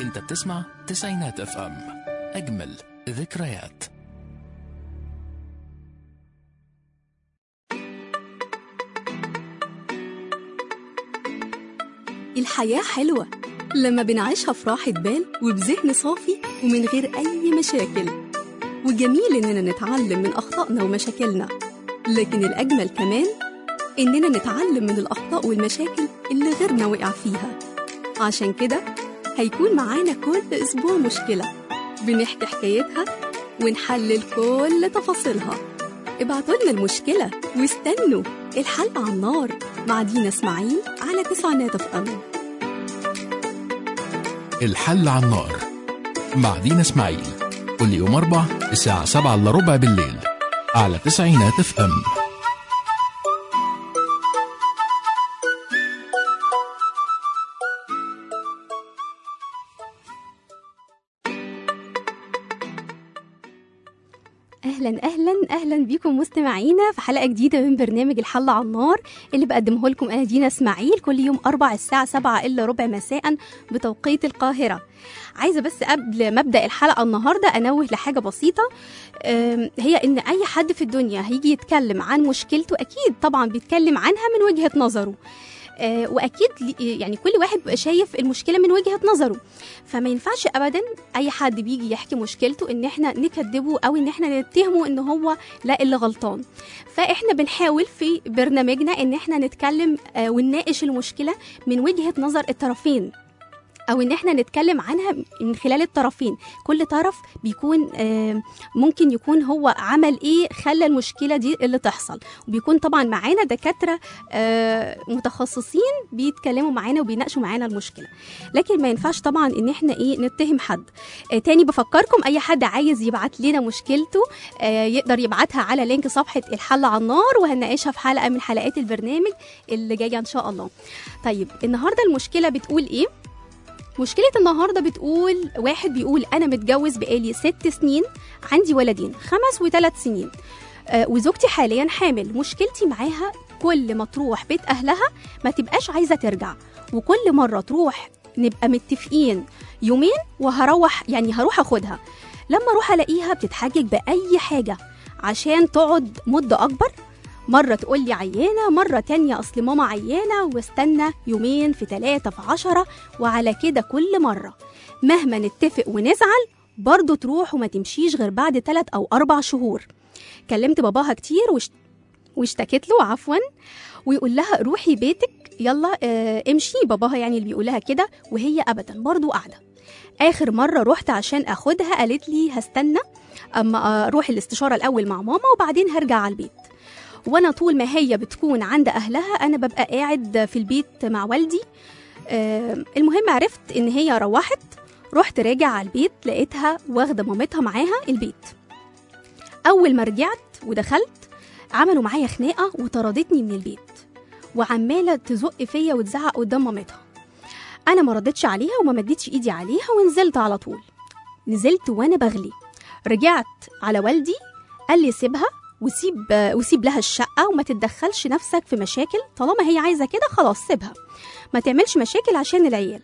انت بتسمع تسعينات اف ام اجمل ذكريات الحياة حلوة لما بنعيشها في راحة بال وبذهن صافي ومن غير أي مشاكل وجميل إننا نتعلم من أخطائنا ومشاكلنا لكن الأجمل كمان إننا نتعلم من الأخطاء والمشاكل اللي غيرنا وقع فيها عشان كده هيكون معانا كل أسبوع مشكلة بنحكي حكايتها ونحلل كل تفاصيلها ابعتولنا المشكلة واستنوا الحل على النار مع دينا اسماعيل على تسعينات اف ام الحل على النار مع دينا اسماعيل كل يوم اربع الساعة سبعة الا ربع بالليل على تسعينات اف ام اهلا اهلا اهلا بيكم مستمعينا في حلقه جديده من برنامج الحل على النار اللي بقدمه لكم انا دينا اسماعيل كل يوم اربع الساعه سبعة الا ربع مساء بتوقيت القاهره عايزه بس قبل ما ابدا الحلقه النهارده انوه لحاجه بسيطه أم، هي ان اي حد في الدنيا هيجي يتكلم عن مشكلته اكيد طبعا بيتكلم عنها من وجهه نظره آه، واكيد لي- يعني كل واحد بيبقى شايف المشكله من وجهه نظره فما ينفعش ابدا اي حد بيجي يحكي مشكلته ان احنا نكذبه او ان احنا نتهمه ان هو لا اللي غلطان فاحنا بنحاول في برنامجنا ان احنا نتكلم آه، ونناقش المشكله من وجهه نظر الطرفين او ان احنا نتكلم عنها من خلال الطرفين كل طرف بيكون آه، ممكن يكون هو عمل ايه خلى المشكله دي اللي تحصل وبيكون طبعا معانا دكاتره آه، متخصصين بيتكلموا معانا وبيناقشوا معانا المشكله لكن ما ينفعش طبعا ان احنا ايه نتهم حد آه، تاني بفكركم اي حد عايز يبعت لنا مشكلته آه، يقدر يبعتها على لينك صفحه الحل على النار وهنناقشها في حلقه من حلقات البرنامج اللي جايه ان شاء الله طيب النهارده المشكله بتقول ايه مشكلة النهاردة بتقول واحد بيقول أنا متجوز بقالي ست سنين عندي ولدين خمس وثلاث سنين آه وزوجتي حاليا حامل مشكلتي معاها كل ما تروح بيت أهلها ما تبقاش عايزة ترجع وكل مرة تروح نبقى متفقين يومين وهروح يعني هروح أخدها لما أروح ألاقيها بتتحجج بأي حاجة عشان تقعد مدة أكبر مرة تقول لي عيانة مرة تانية أصل ماما عيانة واستنى يومين في ثلاثة في عشرة وعلى كده كل مرة مهما نتفق ونزعل برضه تروح وما تمشيش غير بعد ثلاث أو أربع شهور كلمت باباها كتير وش... واشتكت له عفوا ويقول لها روحي بيتك يلا اه امشي باباها يعني اللي بيقول لها كده وهي ابدا برضو قاعده اخر مره رحت عشان اخدها قالت لي هستنى اما اروح الاستشاره الاول مع ماما وبعدين هرجع على البيت وانا طول ما هي بتكون عند اهلها انا ببقى قاعد في البيت مع والدي آه المهم عرفت ان هي روحت رحت راجع على البيت لقيتها واخده مامتها معاها البيت اول ما رجعت ودخلت عملوا معايا خناقه وطردتني من البيت وعماله تزق فيا وتزعق قدام مامتها انا ما ردتش عليها وما مديتش ايدي عليها ونزلت على طول نزلت وانا بغلي رجعت على والدي قال لي سيبها وسيب وسيب لها الشقه وما تتدخلش نفسك في مشاكل طالما هي عايزه كده خلاص سيبها ما تعملش مشاكل عشان العيال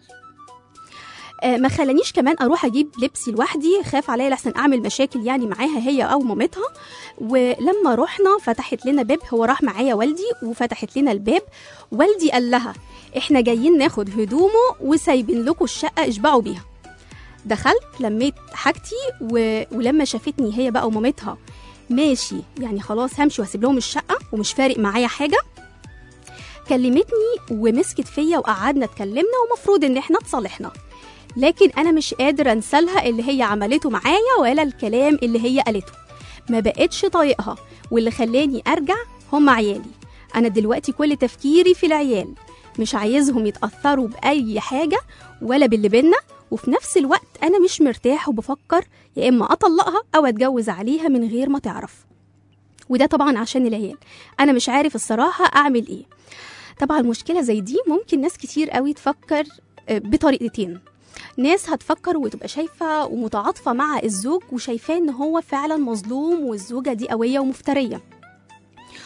آه، ما خلانيش كمان اروح اجيب لبسي لوحدي خاف عليا لحسن اعمل مشاكل يعني معاها هي او مامتها ولما رحنا فتحت لنا باب هو راح معايا والدي وفتحت لنا الباب والدي قال لها احنا جايين ناخد هدومه وسايبين لكم الشقه اشبعوا بيها دخلت لميت حاجتي و... ولما شافتني هي بقى ومامتها ماشي يعني خلاص همشي واسيب لهم الشقه ومش فارق معايا حاجه كلمتني ومسكت فيا وقعدنا اتكلمنا ومفروض ان احنا اتصالحنا لكن انا مش قادره انسى لها اللي هي عملته معايا ولا الكلام اللي هي قالته ما بقتش طايقها واللي خلاني ارجع هم عيالي انا دلوقتي كل تفكيري في العيال مش عايزهم يتاثروا باي حاجه ولا باللي بينا وفي نفس الوقت انا مش مرتاح وبفكر يا اما اطلقها او اتجوز عليها من غير ما تعرف وده طبعا عشان العيال انا مش عارف الصراحه اعمل ايه طبعا مشكله زي دي ممكن ناس كتير قوي تفكر آه، بطريقتين ناس هتفكر وتبقى شايفة ومتعاطفة مع الزوج وشايفاه ان هو فعلا مظلوم والزوجة دي قوية ومفترية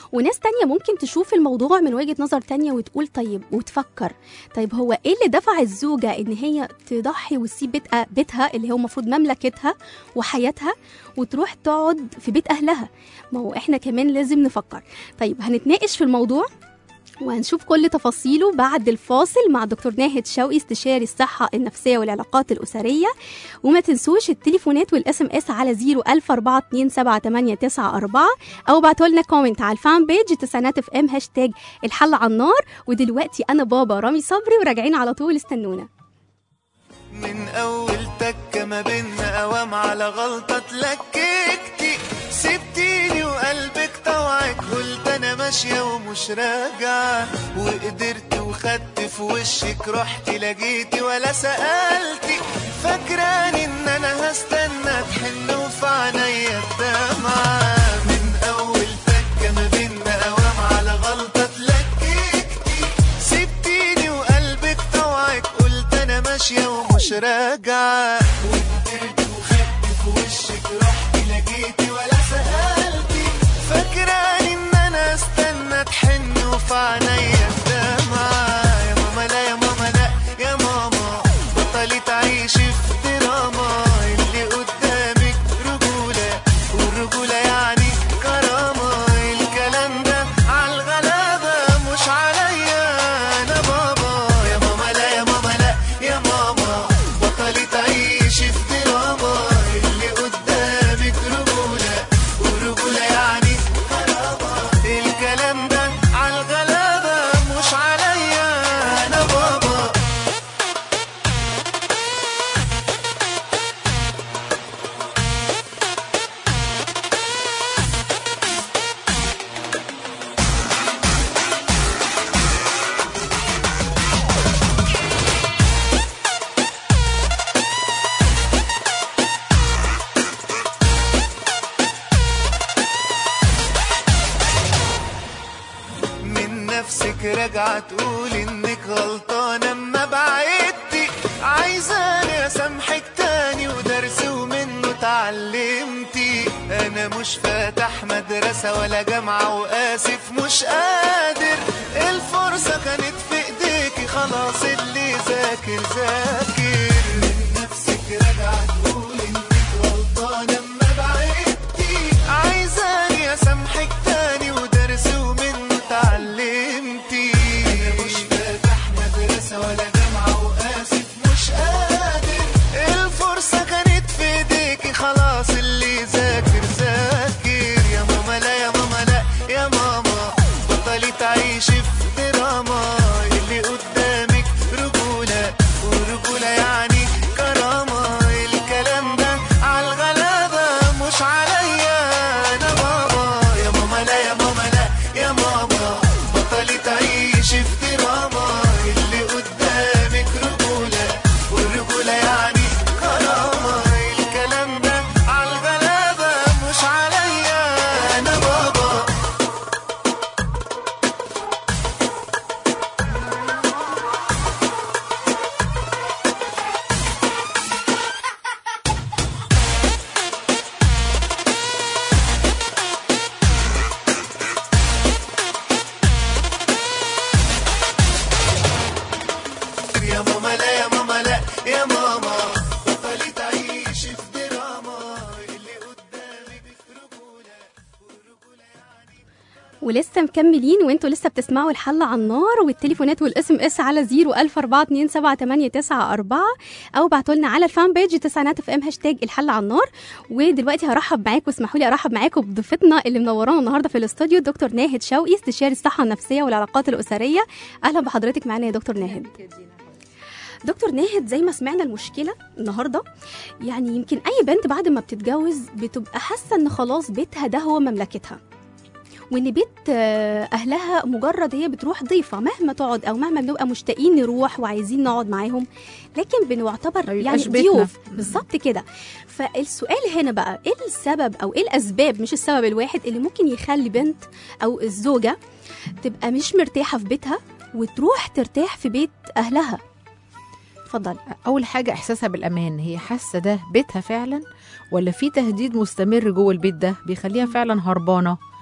وناس تانية ممكن تشوف الموضوع من وجهة نظر تانية وتقول طيب وتفكر طيب هو ايه اللي دفع الزوجة ان هي تضحي وتسيب بيت بيتها اللي هو المفروض مملكتها وحياتها وتروح تقعد في بيت اهلها ما هو احنا كمان لازم نفكر طيب هنتناقش في الموضوع وهنشوف كل تفاصيله بعد الفاصل مع دكتور ناهد شوقي استشاري الصحة النفسية والعلاقات الأسرية وما تنسوش التليفونات والاس ام اس على 010427894 أو ابعتوا لنا كومنت على الفان بيج تسعينات اف ام هاشتاج الحل على النار ودلوقتي أنا بابا رامي صبري وراجعين على طول استنونا من اول تكه ما بينا قوام على غلطه اتلككتي سبتيني وقلبك طوعك قلت انا ماشيه ومش راجعه وقدرت وخدت في وشك رحت لقيتي ولا سالتي فاكراني ان انا هستنى تحن وفي عينيا الدمعه من اول تكه ما بينا قوام على غلطه اتلككتي سبتيني وقلبك طوعك قلت انا ماشيه ومش راجعه وقدرت وخدت في وشك رحت لقيتي ولا سالتي فاكراني ان انا استنى تحن وفي عينيا الدمعه يا ماما لا يا ماما لا يا ماما بطلي تعيشي في دراما اللي قدامك رجوله والرجوله يعني كرامه الكلام ده عالغلابه مش عليا انا بابا يا ماما لا يا ماما لا يا ماما بطلي تعيشي في دراما اللي قدامك رجوله والرجوله يعني كرامه الكلام ده عالغلابه مش عليا انا بابا من نفسك راجعة تقول انك غلطانة اما بعدتي عايزاني اسامحك تاني ودرس ومنه اتعلمتي انا مش فاتح مدرسة ولا جامعة واسف مش قادر الفرصة كانت في ايديكي خلاص اللي ذاكر ذاكر من نفسك راجعة تقول انك غلطانة اما بعدتي عايزاني اسامحك تاني ودرس ومنه اتعلمتي انا مش فاتح مدرسة ولا جامعة واسف مش قادر الفرصة كانت في ايديكي خلاص اللي ذاكر ذاكر يا ماما لا يا ماما لا يا ماما بطلي تعيشي في دراما اللي قدامك رجولة ورجولة يعني كرامة الكلام ده عالغلابة مش عليا انا بابا يا ماما لا يا ماما لا يا ماما بطلي تعيشي في دراما اللي قدامك رجولة والرجولة يعني كرامة الكلام ده عالغلابة مش عليا انا بابا يا ماما لا يا ماما لا يا ماما بطلي تعيشي في دراما اللي قدامك رجولة والرجولة يعني ولسه مكملين وانتوا لسه بتسمعوا الحل على النار والتليفونات والاس ام اس على 010427894 او ابعتوا لنا على الفان بيج تسعينات اف ام هاشتاج الحل على النار ودلوقتي هرحب معاكم اسمحوا لي ارحب معاكم بضيفتنا اللي منورانا النهارده في الاستوديو دكتور ناهد شوقي استشاري الصحه النفسيه والعلاقات الاسريه اهلا بحضرتك معانا يا دكتور ناهد دكتور ناهد زي ما سمعنا المشكله النهارده يعني يمكن اي بنت بعد ما بتتجوز بتبقى حاسه ان خلاص بيتها ده هو مملكتها وان بيت آه، اهلها مجرد هي بتروح ضيفه مهما تقعد او مهما بنبقى مشتاقين نروح وعايزين نقعد معاهم لكن بنعتبر ما يعني بيبقاش بيتنا. ضيوف بالظبط كده فالسؤال هنا بقى ايه السبب او ايه الاسباب مش السبب الواحد اللي ممكن يخلي بنت او الزوجه تبقى مش مرتاحه في بيتها وتروح ترتاح في بيت اهلها اتفضلي اول حاجه احساسها بالامان هي حاسه ده بيتها فعلا ولا في تهديد مستمر جوه البيت ده بيخليها فعلا هربانه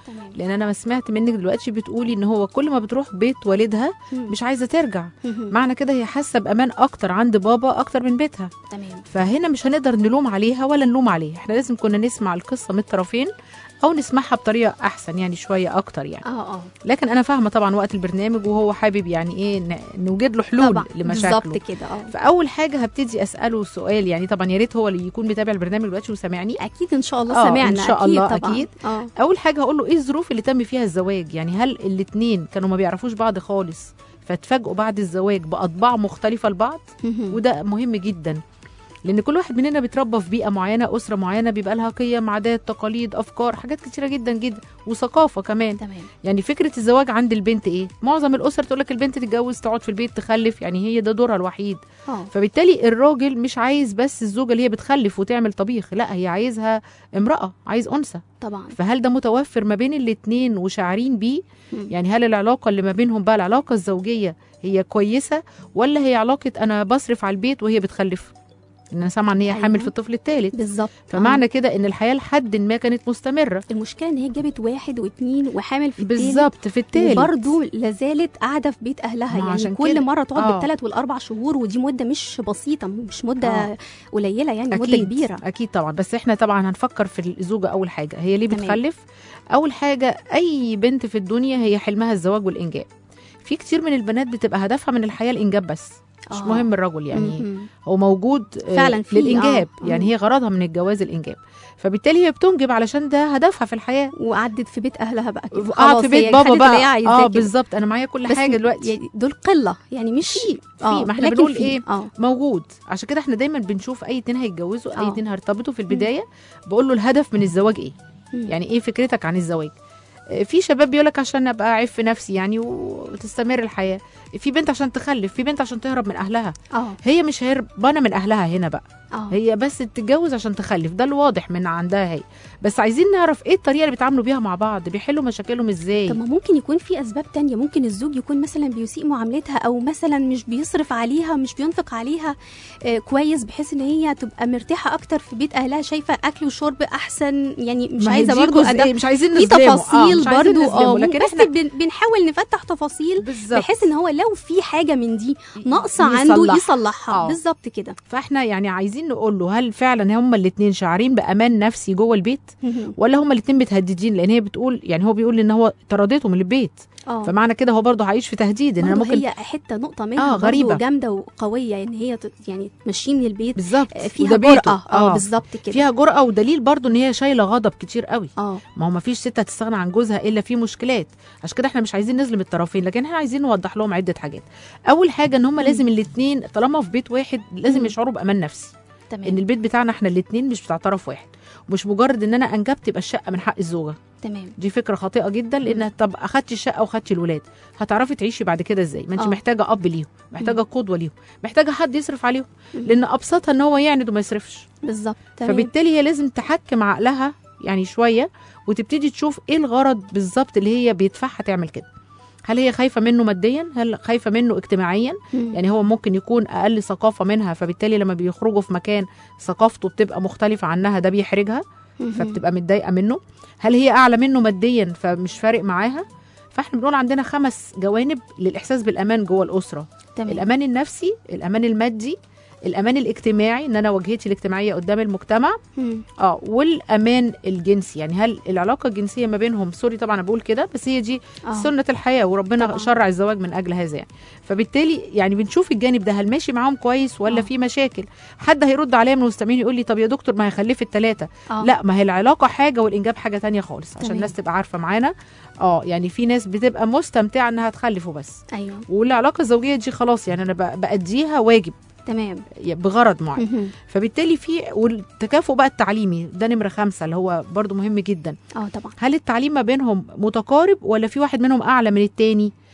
تمام لان انا ما سمعت منك دلوقتي بتقولي ان هو كل ما بتروح بيت والدها مم. مش عايزه ترجع مهم. معنى كده هي حاسه بامان اكتر عند بابا اكتر من بيتها تمام فهنا مش هنقدر نلوم عليها ولا نلوم عليه احنا لازم كنا نسمع القصه من الطرفين او نسمعها بطريقه احسن يعني شويه اكتر يعني اه اه لكن انا فاهمه طبعا وقت البرنامج وهو حابب يعني ايه ن- نوجد له حلول طبعا لمشاكله بالظبط كده اه فاول حاجه هبتدي اساله سؤال يعني طبعا يا ريت هو اللي يكون متابع البرنامج دلوقتي وسامعني اكيد ان شاء الله آه، سمعنا إن شاء أكيد الله طبعا. أكيد. اه اول حاجه هقول له ايه الظروف اللي تم فيها الزواج يعني هل الاثنين كانوا ما بيعرفوش بعض خالص فاتفاجئوا بعد الزواج باطباع مختلفه لبعض مهم. وده مهم جدا لان كل واحد مننا بيتربى في بيئه معينه اسره معينه بيبقى لها قيم عادات تقاليد افكار حاجات كتيره جدا جدا وثقافه كمان تمام يعني فكره الزواج عند البنت ايه معظم الاسر تقول لك البنت تتجوز تقعد في البيت تخلف يعني هي ده دورها الوحيد اه فبالتالي الراجل مش عايز بس الزوجه اللي هي بتخلف وتعمل طبيخ لا هي عايزها امراه عايز انثى طبعا فهل ده متوفر ما بين الاتنين وشاعرين بيه مم. يعني هل العلاقه اللي ما بينهم بقى العلاقه الزوجيه هي كويسه ولا هي علاقه انا بصرف على البيت وهي بتخلف ان انا سامعه ان هي أيوة. حامل في الطفل الثالث بالظبط فمعنى كده ان الحياه لحد ما كانت مستمره المشكله ان هي جابت واحد واثنين وحامل في التالت بالظبط في الثالث وبرضه لازالت قاعده في بيت اهلها ما يعني عشان كل كده- مره تقعد آه. بالثلاث والاربع شهور ودي مده مش بسيطه مش مده آه. قليله يعني مده اكيد كبيره اكيد طبعا بس احنا طبعا هنفكر في الزوجه اول حاجه هي ليه تمام. بتخلف اول حاجه اي بنت في الدنيا هي حلمها الزواج والانجاب في كتير من البنات بتبقى هدفها من الحياه الانجاب بس مش آه. مهم الرجل يعني مهم. هو موجود آه، فعلاً في، للانجاب آه. يعني هي غرضها من الجواز الانجاب فبالتالي هي بتنجب علشان ده هدفها في الحياه وقعدت في بيت اهلها بقى كده قاعد خلاص في بيت هي بابا خدت اللي هي بقى عايزاه اه كده. بالظبط انا معايا كل بس حاجه دلوقتي يعني دول قله يعني مش في في آه، ما احنا لكن بنقول في. ايه اه موجود عشان كده احنا دايما بنشوف اي اتنين هيتجوزوا اي آه. اتنين هيرتبطوا في البدايه بقول له الهدف من الزواج ايه مم. يعني ايه فكرتك عن الزواج آه، في شباب بيقولك عشان ابقى اعف نفسي يعني وتستمر الحياه في بنت عشان تخلف في بنت عشان تهرب من اهلها اه هي مش هربانه من اهلها هنا بقى اه هي بس تتجوز عشان تخلف ده الواضح من عندها هي بس عايزين نعرف ايه الطريقه اللي بيتعاملوا بيها مع بعض بيحلوا مشاكلهم ازاي طب ما ممكن يكون في اسباب تانية ممكن الزوج يكون مثلا بيسيء معاملتها او مثلا مش بيصرف عليها مش بينفق عليها آه كويس بحيث ان هي تبقى مرتاحه اكتر في بيت اهلها شايفه اكل وشرب احسن يعني مش ما هي عايزه دي برضو جزئية، أدق مش عايزين في نظلمه تفاصيل مش عايزين برضو نظلمه، اه لكن بس احنا بن- بنحاول نفتح تفاصيل بالظبط بحيث ان هو لو في حاجه من دي ناقصه عنده يصلحها. يصلحها آه. بالظبط كده فاحنا يعني عايزين نقول له هل فعلا هما الاثنين شاعرين بامان نفسي جوه البيت ولا هما الاثنين متهددين لان هي بتقول يعني هو بيقول ان هو طردته من البيت اه فمعنى كده هو برضه هيعيش في تهديد ان انا برضو ممكن هي حته نقطه منها آه، غريبة. برضو جامده وقويه ان هي ت- يعني تمشيه من البيت بالظبط آه، فيها وده بيته. جرأه اه بالظبط كده فيها جرأة ودليل برضه ان هي شايله غضب كتير قوي اه ما هو ما فيش ست هتستغنى عن جوزها الا في مشكلات عشان كده احنا مش عايزين نظلم الطرفين لكن احنا عايزين نوضح لهم عده حاجات اول حاجه ان هم لازم الاثنين طالما في بيت واحد لازم مم. يشعروا بامان نفسي ان تمام البيت بتاعنا احنا الاثنين مش بتاع طرف واحد مش مجرد ان انا انجبت يبقى الشقه من حق الزوجه تمام دي فكره خاطئه جدا لان طب اخدتي الشقه واخدتي الولاد هتعرفي تعيشي بعد كده ازاي ما انت آه. محتاجه اب ليهم محتاجه قدوه ليهم محتاجه حد يصرف عليهم مم. لان ابسطها ان هو يعند وما يصرفش بالظبط تمام فبالتالي هي لازم تحكم عقلها يعني شويه وتبتدي تشوف ايه الغرض بالظبط اللي هي بيدفعها تعمل كده هل هي خايفه منه ماديا هل خايفه منه اجتماعيا مم. يعني هو ممكن يكون اقل ثقافه منها فبالتالي لما بيخرجوا في مكان ثقافته بتبقى مختلفه عنها ده بيحرجها مهم. فبتبقى متضايقه منه هل هي اعلى منه ماديا فمش فارق معاها فاحنا بنقول عندنا خمس جوانب للاحساس بالامان جوه الاسره تمام الامان النفسي الامان المادي الامان الاجتماعي ان انا واجهتي الاجتماعيه قدام المجتمع مم. اه والامان الجنسي يعني هل العلاقه الجنسيه ما بينهم سوري طبعا انا بقول كده بس هي دي آه. سنه الحياه وربنا طبعاً. شرع الزواج من اجل هذا يعني فبالتالي يعني بنشوف الجانب ده هل ماشي معاهم كويس ولا آه. في مشاكل حد هيرد عليا من المستمعين يقول لي طب يا دكتور ما هي خلفت ثلاثه آه. لا ما هي العلاقه حاجه والانجاب حاجه تانية خالص عشان تمام. الناس تبقى عارفه معانا اه يعني في ناس بتبقى مستمتعه انها تخلف وبس ايوه والعلاقه الزوجيه دي خلاص يعني انا ب- باديها واجب تمام بغرض معين مهم. فبالتالي في والتكافؤ بقى التعليمي ده نمره خمسة اللي هو برضو مهم جدا اه طبعا هل التعليم ما بينهم متقارب ولا في واحد منهم اعلى من التاني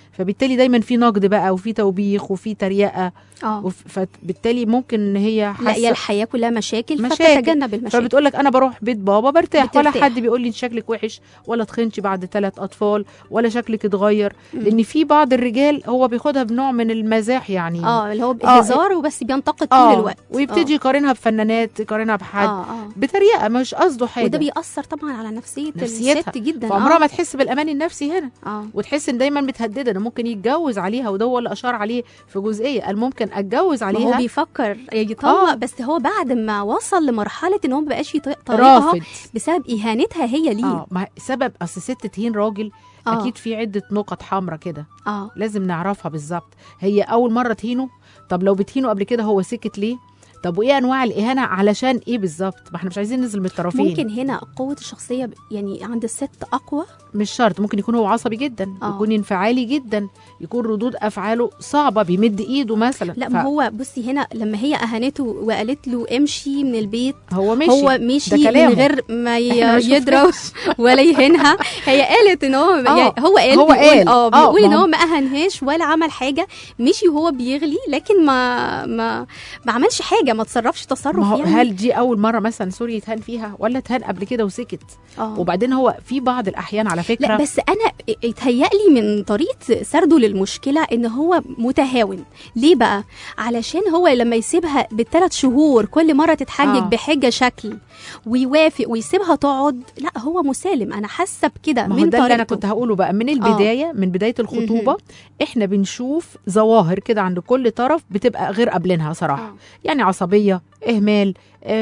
فبالتالي دايما في نقد بقى وفي توبيخ وفي تريقه اه وف- فبالتالي ممكن ان هي لا حاسه هي الحياه كلها مشاكل, مشاكل. فتتجنب المشاكل فبتقول لك انا بروح بيت بابا برتاح ولا بترتاح. حد بيقول لي انت شكلك وحش ولا تخنتي بعد ثلاث اطفال ولا شكلك اتغير مم. لان في بعض الرجال هو بياخدها بنوع من المزاح يعني اه اللي هو آه، هزار وبس بينتقد طول اه الوقت ويبتدي يقارنها بفنانات يقارنها بحد اه اه بتريقه مش قصده حاجه وده بيأثر طبعا على نفسية, نفسيتها. الست جدا فعمرها اه ما تحس بالامان النفسي هنا اه وتحس ان دايما متهدده انه ممكن يتجوز عليها وده هو اللي اشار عليه في جزئيه قال ممكن اتجوز ما هو عليها بيفكر يطلق آه. بس هو بعد ما وصل لمرحلة ان هو ما بقاش يطيق طريقها رافض بسبب اهانتها هي ليه اه ما سبب اصل ست تهين راجل آه. اكيد في عده نقط حمراء كده اه لازم نعرفها بالظبط هي اول مره تهينه طب لو بتهينه قبل كده هو سكت ليه طب وايه انواع الاهانه علشان ايه بالظبط ما احنا مش عايزين ننزل من الطرفين ممكن هنا قوة الشخصية ب- يعني عند الست أقوى مش شرط ممكن يكون هو عصبي جدا آه. يكون انفعالي جدا يكون ردود افعاله صعبه بيمد ايده مثلا لا ف- ما هو بصي هنا لما هي أهانته وقالت له امشي من البيت هو مشي هو ده مشي من كلامه. غير ما ي- إحنا ما يضرب ولا يهينها هي قالت ان هو آه، يعني هو قال هو بيقول- قال. اه آه، بيقول ما ان هو- هو ما اهنهاش ولا عمل حاجه مشي وهو بيغلي لكن ما ما ما عملش حاجه ما تصرفش ما تصرف هو يعني هل دي اول مره مثلا سوري يتهان فيها ولا اتهان قبل كده وسكت اه وبعدين هو في بعض الاحيان على فكره لا بس انا اتهيألي من طريقه سرده للمشكله ان هو متهاون ليه بقى علشان هو لما يسيبها بالثلاث شهور كل مره تتحجج آه. بحجه شكل ويوافق ويسيبها تقعد لا هو مسالم انا حاسه بكده ما هو من ده اللي انا طريقته. كنت هقوله بقى من البدايه من بدايه الخطوبه احنا بنشوف ظواهر كده عند كل طرف بتبقى غير قابلينها صراحه آه. يعني عصبيه اهمال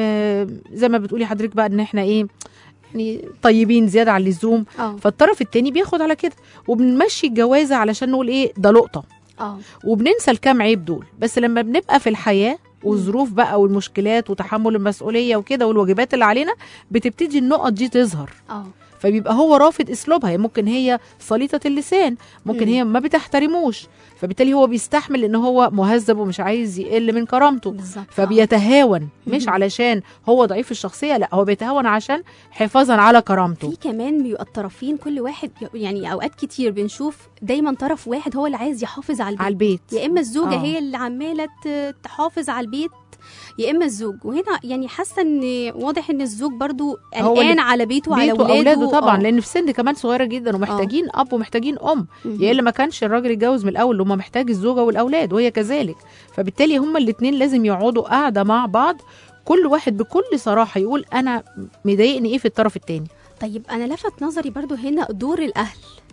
آه زي ما بتقولي حضرتك بقى ان احنا ايه يعني طيبين زياده عن اللزوم اه فالطرف التاني بياخد على كده وبنمشي الجوازه علشان نقول ايه ده لقطه اه وبننسى الكام عيب دول بس لما بنبقى في الحياه والظروف بقى والمشكلات وتحمل المسؤوليه وكده والواجبات اللي علينا بتبتدي النقط دي تظهر اه فبيبقى هو رافض اسلوبها يعني ممكن هي صليطه اللسان ممكن مم. هي ما بتحترموش فبالتالي هو بيستحمل ان هو مهذب ومش عايز يقل من كرامته بالظبط آه. فبيتهاون مش مم. علشان هو ضعيف الشخصيه لا هو بيتهاون عشان حفاظا على كرامته في كمان بيبقى الطرفين كل واحد يعني اوقات كتير بنشوف دايما طرف واحد هو اللي عايز يحافظ على البيت على البيت يا اما الزوجه آه. هي اللي عماله ت- تحافظ على البيت يا اما الزوج وهنا يعني حاسه ان واضح ان الزوج برضو هو قلقان اللي- على بيته وعلى بيته اولاده واولاده طبعا آه. لان في سن كمان صغيره جدا ومحتاجين اب ومحتاجين ام مهم. يا الا ما كانش الراجل يتجوز من الاول هما محتاج الزوجه والاولاد وهي كذلك فبالتالي هما الاثنين لازم يقعدوا قاعده مع بعض كل واحد بكل صراحه يقول انا مضايقني ايه في الطرف الثاني طيب انا لفت نظري برضو هنا دور الاهل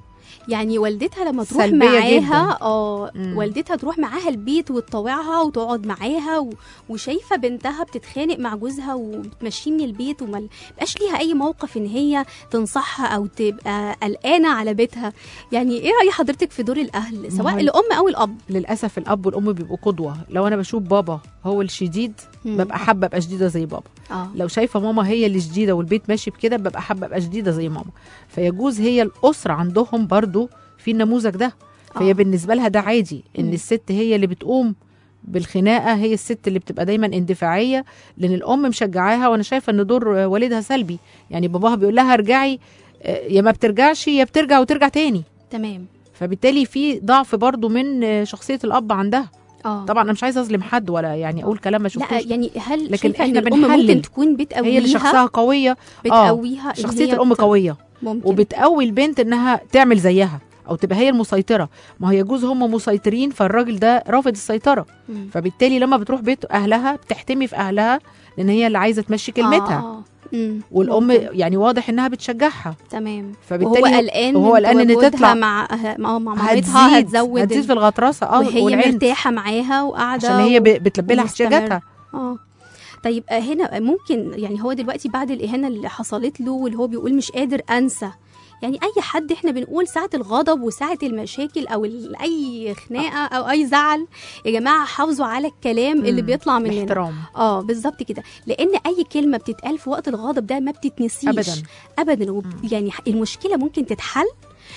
يعني والدتها لما تروح سلبية معاها اه مم. والدتها تروح معاها البيت وتطوعها وتقعد معاها و... وشايفه بنتها بتتخانق مع جوزها وبتمشيه من البيت وما بقاش ليها اي موقف ان هي تنصحها او تبقى قلقانه على بيتها يعني ايه راي حضرتك في دور الاهل ما سواء هو- الام او الاب للاسف الاب والام بيبقوا قدوه لو انا بشوف بابا هو الشديد مم. ببقى حابه ابقى شديده زي بابا اه لو شايفه ماما هي اللي شديده والبيت ماشي بكده ببقى حابه ابقى شديده زي ماما فيجوز هي الاسره عندهم برضو في النموذج ده فهي آه. بالنسبه لها ده عادي ان مم. الست هي اللي بتقوم بالخناقه هي الست اللي بتبقى دايما اندفاعيه لان الام مشجعاها وانا شايفه ان دور والدها سلبي يعني باباها بيقول لها ارجعي آه، يا ما بترجعش يا بترجع وترجع تاني تمام فبالتالي في ضعف برضو من آه، شخصيه الاب عندها اه طبعا انا مش عايزه اظلم حد ولا يعني اقول كلام ما لا شفتوش يعني هل لكن شايفه ان إحنا الام بنحلل. ممكن تكون بتقويها هي اللي شخصها قويه بتقويها إن شخصيه هي الام ت- قويه ممكن وبتقوي البنت انها تعمل زيها او تبقى هي المسيطره ما هي يجوز هم مسيطرين فالراجل ده رافض السيطره مم. فبالتالي لما بتروح بيت اهلها بتحتمي في اهلها لان هي اللي عايزه تمشي كلمتها آه. مم. والام ممكن. يعني واضح انها بتشجعها تمام فبالتالي وهو هو- قلقان وهو من قلقان ان تواجدها تطلع مع أه- مع مع مامتها هتزيد هتزود هتزيد ال- في الغطرسه اه وهي والعند مرتاحه معاها وقاعده عشان هي و- ب- بتلبي لها ومستمر. احتياجاتها اه طيب آه، هنا ممكن يعني هو دلوقتي بعد الاهانه اللي حصلت له واللي هو بيقول مش قادر انسى يعني اي حد احنا بنقول ساعه الغضب وساعه المشاكل او ال- اي خناقه او اي زعل يا جماعه حافظوا على الكلام اللي مم. بيطلع مننا باحترام اه بالظبط كده لان اي كلمه بتتقال في وقت الغضب ده ما بتتنسيش ابدا ابدا وب... يعني ح- المشكله ممكن تتحل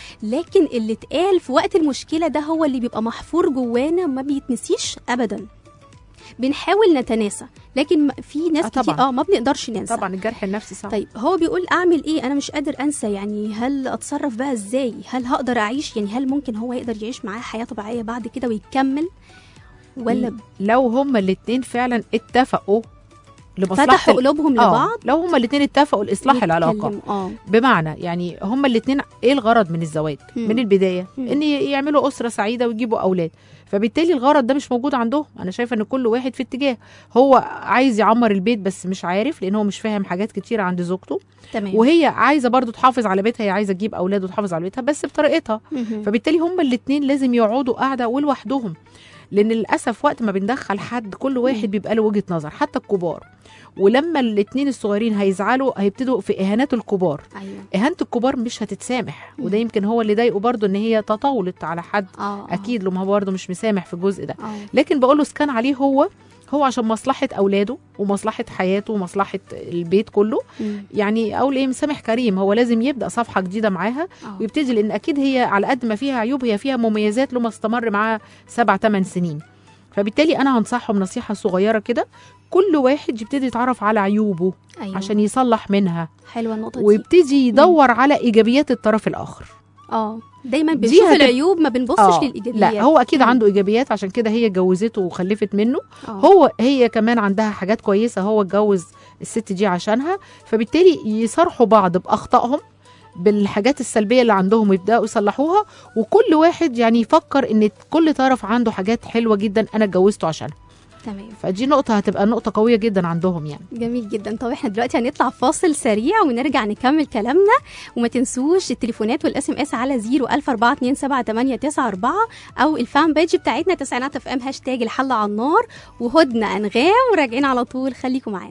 لكن اللي اتقال في وقت المشكله ده هو اللي بيبقى محفور جوانا ما بيتنسيش ابدا بنحاول نتناسى لكن م- في ناس آه كتير طبعاً. اه ما بنقدرش ننسى طبعا الجرح النفسي صعب طيب هو بيقول اعمل ايه انا مش قادر انسى يعني هل اتصرف بقى ازاي هل هقدر اعيش يعني هل ممكن هو يقدر يعيش معاه حياه طبيعيه بعد كده ويكمل ولا لو هما الاتنين فعلا اتفقوا لمصلحه فتحوا ال- قلوبهم آه، لبعض لو هما الاتنين اتفقوا لاصلاح العلاقه يتكلموا. اه بمعنى يعني هما الاتنين ايه الغرض من الزواج مم. من البدايه مم. ان ي- يعملوا اسره سعيده ويجيبوا اولاد فبالتالي الغرض ده مش موجود عندهم انا شايفه ان كل واحد في اتجاه هو عايز يعمر البيت بس مش عارف لان هو مش فاهم حاجات كتير عند زوجته تمام وهي عايزه برضو تحافظ على بيتها هي عايزه تجيب اولاد وتحافظ على بيتها بس بطريقتها مهم. فبالتالي هما الاتنين لازم يقعدوا قاعده ولوحدهم لان للاسف وقت ما بندخل حد كل واحد بيبقى له وجهه نظر حتى الكبار ولما الاتنين الصغيرين هيزعلوا هيبتدوا في اهانات الكبار ايوه اهانه الكبار مش هتتسامح مم. وده يمكن هو اللي ضايقه برضه ان هي تطاولت على حد اه آه. اكيد لما هو برضه مش مسامح في الجزء ده اه لكن بقول له اسكان عليه هو هو عشان مصلحه اولاده ومصلحه حياته ومصلحه البيت كله مم. يعني اقول ايه مسامح كريم هو لازم يبدا صفحه جديده معاها آه. ويبتدي لان اكيد هي على قد ما فيها عيوب هي فيها مميزات لما استمر معاها سبع ثمان سنين فبالتالي انا هنصحهم نصيحه صغيره كده كل واحد يبتدي يتعرف على عيوبه ايوه عشان يصلح منها حلوه النقطه دي ويبتدي يدور على ايجابيات الطرف الاخر اه دايما دي بنشوف هتب- العيوب ما بنبصش آه، للايجابيات لا هو اكيد مم. عنده ايجابيات عشان كده هي جوزته وخلفت منه آه. هو هي كمان عندها حاجات كويسه هو اتجوز الست دي عشانها فبالتالي يصارحوا بعض باخطائهم بالحاجات السلبيه اللي عندهم ويبداوا يصلحوها وكل واحد يعني يفكر ان كل طرف عنده حاجات حلوه جدا انا اتجوزته عشانها تمام فدي نقطه هتبقى نقطه قويه جدا عندهم يعني جميل جدا طب احنا دلوقتي هنطلع فاصل سريع ونرجع نكمل كلامنا وما تنسوش التليفونات والاس ام اس على 014278994 او الفان بيج بتاعتنا تسعينات اف ام هاشتاج الحل على النار وهدنه انغام وراجعين على طول خليكم معانا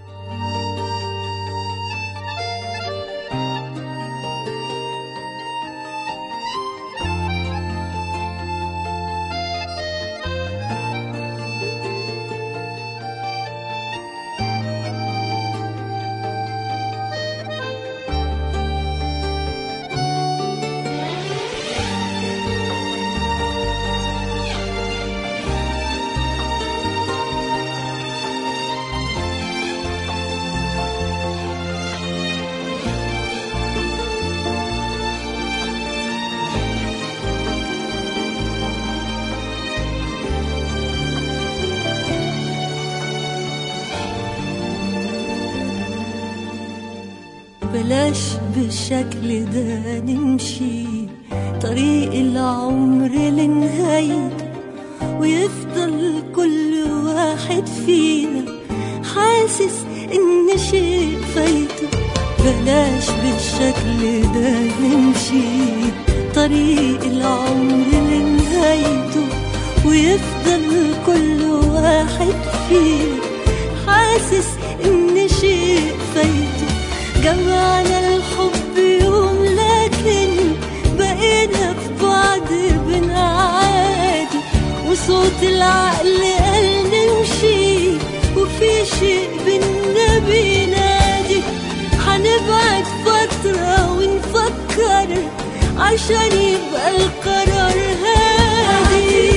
بلاش بالشكل ده نمشي طريق العمر لنهايته ويفضل كل واحد فينا حاسس ان شيء فايته بلاش بالشكل ده نمشي طريق العمر لنهايته ويفضل كل واحد فينا حاسس ان شيء فايته جمعنا الحب يوم لكن بقينا في بعض بنعادي وصوت العقل قال نمشي وفي شيء بينا بينادي هنبعد فترة ونفكر عشان يبقى القرار هادي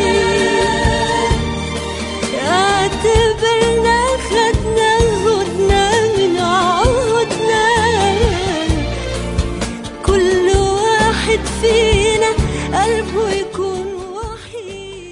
اعتبرنا خدنا هدنا من عهدنا كل واحد فينا قلبه يكون وحيد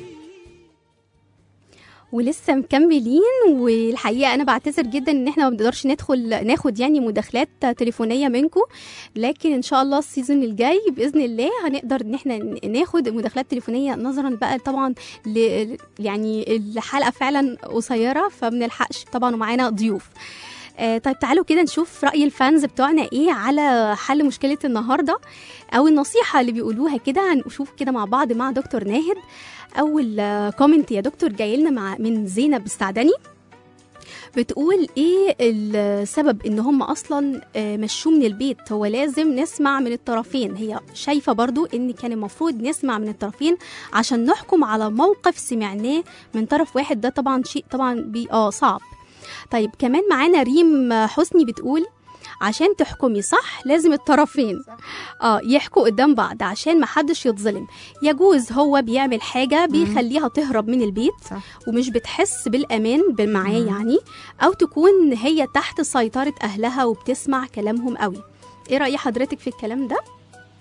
ولسه مكملين والحقيقه انا بعتذر جدا ان احنا ما بنقدرش ندخل ناخد يعني مداخلات تليفونيه منكم لكن ان شاء الله السيزون الجاي باذن الله هنقدر ان احنا ناخد مداخلات تليفونيه نظرا بقى طبعا ل يعني الحلقه فعلا قصيره فبنلحقش طبعا ومعانا ضيوف آه طيب تعالوا كده نشوف رأي الفانز بتوعنا ايه على حل مشكلة النهاردة او النصيحة اللي بيقولوها كده هنشوف كده مع بعض مع دكتور ناهد اول آه، كومنت يا دكتور جاي لنا مع من زينب السعدني بتقول ايه السبب ان هم اصلا آه، مشوه من البيت هو لازم نسمع من الطرفين هي شايفه برضو ان كان المفروض نسمع من الطرفين عشان نحكم على موقف سمعناه من طرف واحد ده طبعا شيء طبعا بي اه صعب طيب كمان معانا ريم حسني بتقول عشان تحكمي صح لازم الطرفين اه يحكوا قدام بعض عشان محدش يتظلم يجوز هو بيعمل حاجة بيخليها تهرب من البيت صح. ومش بتحس بالأمان معاه مم. يعني أو تكون هي تحت سيطرة أهلها وبتسمع كلامهم قوي ايه رأي حضرتك في الكلام ده؟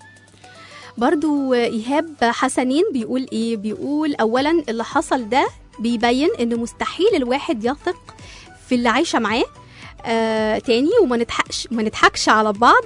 برضو إيهاب حسنين بيقول إيه؟ بيقول أولا اللي حصل ده بيبين إن مستحيل الواحد يثق في اللي عايشة معاه آه تاني وما نضحكش ما نضحكش على بعض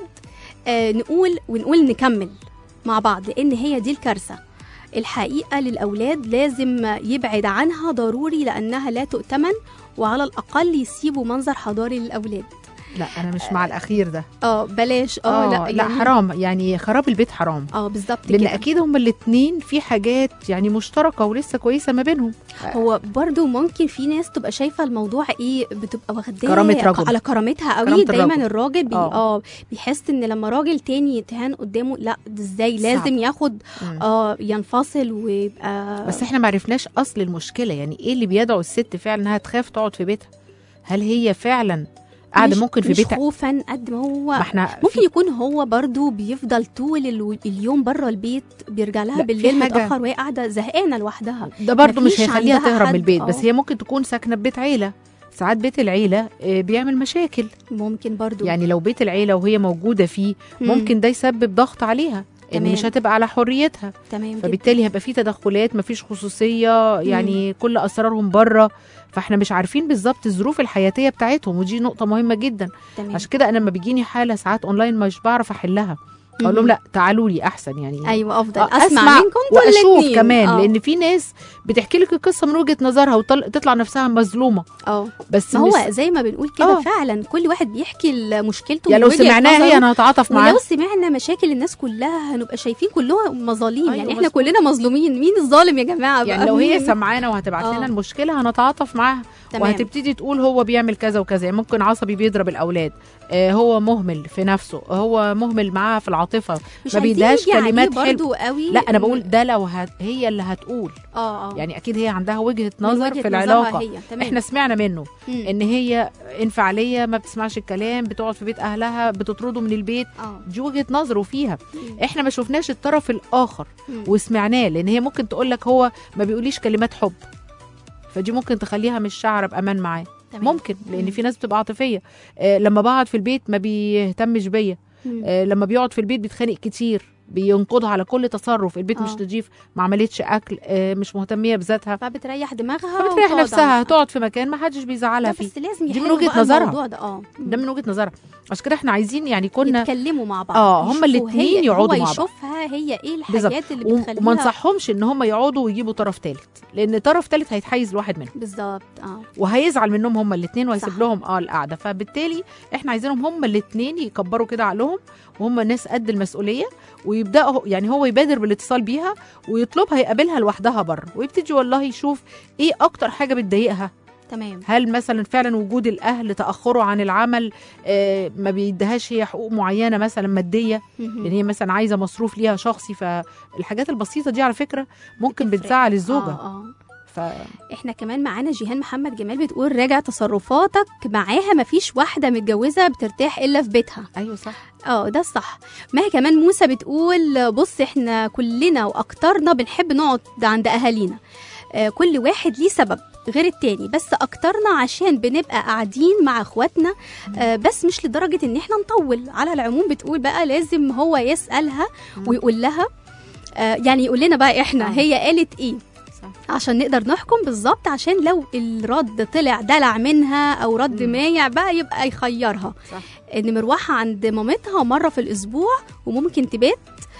آه نقول ونقول نكمل مع بعض لأن هي دي الكارثة الحقيقة للأولاد لازم يبعد عنها ضروري لأنها لا تؤتمن وعلى الأقل يسيبوا منظر حضاري للأولاد لا انا مش مع الاخير ده اه بلاش اه لا لا يعني- حرام يعني خراب البيت حرام اه بالظبط لان كده اكيد هما الاتنين في حاجات يعني مشتركه ولسه كويسه ما بينهم هو برضو ممكن في ناس تبقى شايفه الموضوع ايه بتبقى واخداه كرامة رجل. على كرامتها قوي كرامة دايما الرجل. الراجل بي آه. اه بيحس ان لما راجل تاني يتهان قدامه لا ده ازاي صعب. لازم ياخد مم. اه ينفصل ويبقى بس احنا ما عرفناش اصل المشكله يعني ايه اللي بيدعو الست فعلا انها تخاف تقعد في بيتها هل هي فعلا قاعده مش- ممكن في مش بيتها خوفا قد ما هو ما احنا ممكن يكون هو برضو بيفضل طول الو- اليوم بره البيت بيرجع لها لا، في بالليل حاجة- متاخر وهي قاعده زهقانه لوحدها ده برضو مش مفيش هيخليها عندها تهرب من حد، البيت بس آه. هي ممكن تكون ساكنه في بيت عيله ساعات بيت العيله آه، بيعمل مشاكل ممكن برضو يعني لو بيت العيله وهي موجوده فيه مم. ممكن ده يسبب ضغط عليها ان تمام. مش هتبقى على حريتها تمام جدا. فبالتالي هيبقى في تدخلات مفيش خصوصيه يعني كل اسرارهم بره فاحنا مش عارفين بالظبط الظروف الحياتيه بتاعتهم ودي نقطه مهمه جدا تمام عشان كده انا لما بيجيني حاله ساعات اونلاين مش بعرف احلها اقول لهم مم. لا تعالوا لي احسن يعني ايوه افضل آه، اسمع, منكم انتوا واشوف الاتنين. كمان آه. لان في ناس بتحكي لك القصه من وجهه نظرها وتطلع نفسها مظلومه اه بس ما هو مش- زي ما بنقول كده آه. فعلا كل واحد بيحكي مشكلته يعني من لو وجهة سمعناها هي نظره. انا هتعاطف معاها ولو سمعنا مشاكل الناس كلها هنبقى شايفين كلهم مظالم أيوة يعني احنا مظبوط. كلنا مظلومين مين الظالم يا جماعه يعني بقى؟ لو هي مين؟ سمعانه وهتبعت آه. لنا المشكله هنتعاطف معاها تمام. وهتبتدي تقول هو بيعمل كذا وكذا يعني ممكن عصبي بيضرب الاولاد آه هو مهمل في نفسه هو مهمل معاها في العاطفه مش ما عايزين بيديهاش نيجي عليه كلمات حلوة. برضو قوي لا انا إن- بقول ده لو هت... هي اللي هتقول اه اه يعني اكيد هي عندها وجهه من نظر وجهة في نظرها العلاقه هي. تمام. احنا سمعنا منه مم. ان هي انفعاليه ما بتسمعش الكلام بتقعد في بيت اهلها بتطرده من البيت اه دي وجهه نظره فيها مم. احنا ما شفناش الطرف الاخر مم. وسمعناه لان هي ممكن تقول لك هو ما بيقوليش كلمات حب فدي ممكن تخليها مش شعره بامان معاه تمام. ممكن لان مم. في ناس بتبقى عاطفيه آه لما بقعد في البيت ما بيهتمش بيا مم. آه لما بيقعد في البيت بيتخانق كتير بينقضها على كل تصرف البيت آه. مش نضيف ما عملتش اكل آه مش مهتميه بذاتها فبتريح دماغها فبتريح وتقعد نفسها على- هتقعد في مكان ما حدش لا بيزعلها فيه بس لازم دي من يحلوا وجهة بقى نظرها. الموضوع ده اه ده من وجهه نظرها عشان كده احنا عايزين يعني كنا يتكلموا مع بعض آه، هما يشوفوا الاتنين هي- يقعدوا هو مع بعض. يشوفها هي ايه بالظبط. الحاجات اللي و- بتخليها وما انصحهمش ان هم يقعدوا ويجيبوا طرف ثالث لان طرف ثالث هيتحيز لواحد منهم بالظبط اه وهيزعل منهم هم الاثنين وهيسيب صح. لهم اه القعده فبالتالي احنا عايزينهم هم الاثنين يكبروا كده عقلهم وهم ناس قد المسؤوليه ويبداوا يعني هو يبادر بالاتصال بيها ويطلبها يقابلها لوحدها بره ويبتدي والله يشوف ايه اكتر حاجه بتضايقها تمام هل مثلا فعلا وجود الاهل تاخروا عن العمل آه ما بيديهاش هي حقوق معينه مثلا ماديه مهم. لان هي مثلا عايزه مصروف ليها شخصي فالحاجات البسيطه دي على فكره ممكن بتفرق. بتزعل الزوجه اه اه ف... احنا كمان معانا جيهان محمد جمال بتقول راجع تصرفاتك معاها مفيش واحده متجوزه بترتاح الا في بيتها ايوه صح اه ده الصح ما هي كمان موسى بتقول بص احنا كلنا واكترنا بنحب نقعد عند اهالينا آه كل واحد ليه سبب غير التاني بس اكترنا عشان بنبقى قاعدين مع اخواتنا آه بس مش لدرجه ان احنا نطول على العموم بتقول بقى لازم هو يسالها ويقول لها آه يعني يقول لنا بقى احنا آه. هي قالت ايه صح عشان نقدر نحكم بالظبط عشان لو الرد طلع دلع منها او رد مم. مايع بقى يبقى يخيرها صح ان مروحه عند مامتها مره في الاسبوع وممكن تبات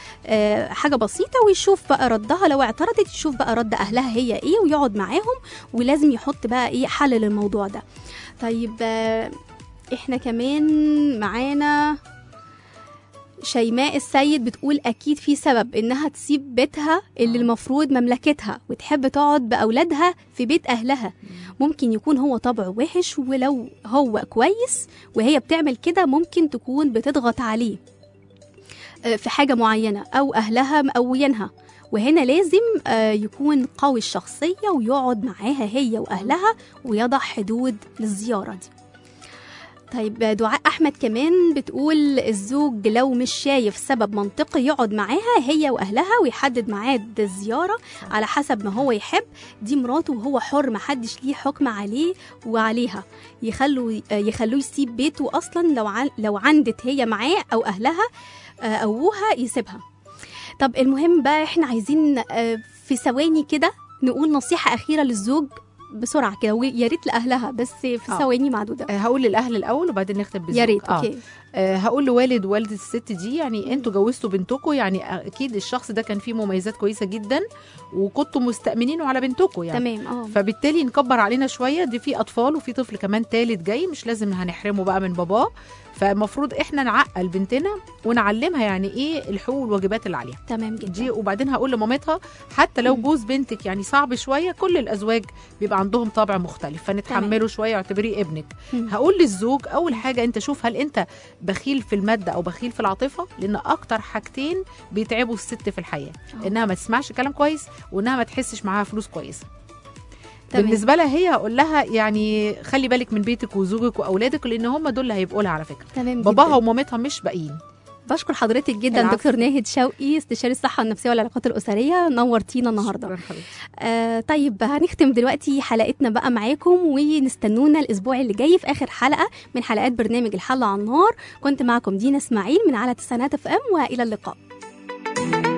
آه، حاجه بسيطه ويشوف بقى ردها لو اعترضت يشوف بقى رد اهلها هي ايه ويقعد معاهم ولازم يحط بقى ايه حل للموضوع ده طيب آه، احنا كمان معانا شيماء السيد بتقول اكيد في سبب انها تسيب بيتها اللي آه. المفروض مملكتها وتحب تقعد باولادها في بيت اهلها ممكن يكون هو طبعه وحش ولو هو كويس وهي بتعمل كده ممكن تكون بتضغط عليه آه، في حاجة معينة أو أهلها مقوينها وهنا لازم آه، يكون قوي الشخصية ويقعد معاها هي وأهلها ويضع حدود للزيارة دي طيب دعاء احمد كمان بتقول الزوج لو مش شايف سبب منطقي يقعد معاها هي واهلها ويحدد ميعاد الزياره على حسب ما هو يحب دي مراته وهو حر محدش ليه حكم عليه وعليها يخلوا يخلوه يسيب بيته اصلا لو عن لو عندت هي معاه او اهلها آه، او ابوها يسيبها طب المهم بقى احنا عايزين آه، في ثواني كده نقول نصيحه اخيره للزوج بسرعه كده ويا ريت لاهلها بس في آه. ثواني معدوده آه، هقول للاهل الاول وبعدين نختم بالزوج يا ريت آه. اوكي آه، هقول لوالد ووالدة الست دي يعني انتوا جوزتوا بنتكم يعني اكيد الشخص ده كان فيه مميزات كويسه جدا وكنتوا مستأمنينه على بنتكم يعني تمام اه فبالتالي نكبر علينا شويه دي في اطفال وفي طفل كمان تالت جاي مش لازم هنحرمه بقى من باباه فالمفروض احنا نعقل بنتنا ونعلمها يعني ايه الحقوق والواجبات اللي عليها تمام جدا دي وبعدين هقول لمامتها حتى لو مم. جوز بنتك يعني صعب شويه كل الازواج بيبقى عندهم طابع مختلف فنتحمله شويه واعتبريه ابنك مم. هقول للزوج اول حاجه انت شوف هل انت بخيل في الماده او بخيل في العاطفه لان اكتر حاجتين بيتعبوا الست في الحياه آه. انها ما تسمعش كلام كويس وانها ما تحسش معاها فلوس كويسه تمام. بالنسبه لها هي هقول لها يعني خلي بالك من بيتك وزوجك واولادك لان هم دول اللي هيبقوا لها على فكره تمام باباها جدا ومامتها مش باقيين بشكر حضرتك جدا العفو. دكتور ناهد شوقي استشاري الصحه النفسيه والعلاقات الاسريه نورتينا النهارده شكراً حبيبتي. آه طيب هنختم دلوقتي حلقتنا بقى معاكم ونستنونا الاسبوع اللي جاي في اخر حلقه من حلقات برنامج الحل على النار كنت معكم دينا اسماعيل من على تسعينات اف ام والى اللقاء